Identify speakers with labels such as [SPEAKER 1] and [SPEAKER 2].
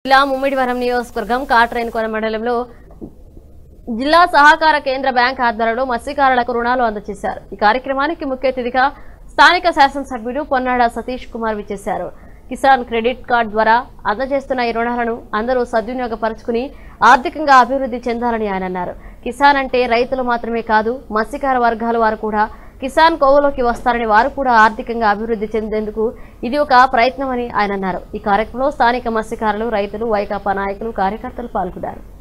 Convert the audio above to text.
[SPEAKER 1] జిల్లా ముమ్మిడివరం నియోజకవర్గం కాట్రేన్కొన మండలంలో జిల్లా సహకార కేంద్ర బ్యాంక్ ఆధ్వర్యంలో మత్స్యకారులకు రుణాలు అందజేశారు ఈ కార్యక్రమానికి ముఖ్య అతిథిగా స్థానిక శాసనసభ్యుడు పొన్నాడ సతీష్ కుమార్ విచ్చేశారు కిసాన్ క్రెడిట్ కార్డు ద్వారా అందజేస్తున్న ఈ రుణాలను అందరూ సద్వినియోగపరుచుకుని ఆర్థికంగా అభివృద్ధి చెందాలని ఆయన అన్నారు కిసాన్ అంటే రైతులు మాత్రమే కాదు మత్స్యకార వర్గాల వారు కూడా కిసాన్ కోవలోకి వస్తారని వారు కూడా ఆర్థికంగా అభివృద్ధి చెందేందుకు ఇది ఒక ప్రయత్నమని ఆయన అన్నారు ఈ కార్యక్రమంలో స్థానిక మత్స్యకారులు రైతులు వైకాపా నాయకులు కార్యకర్తలు పాల్గొన్నారు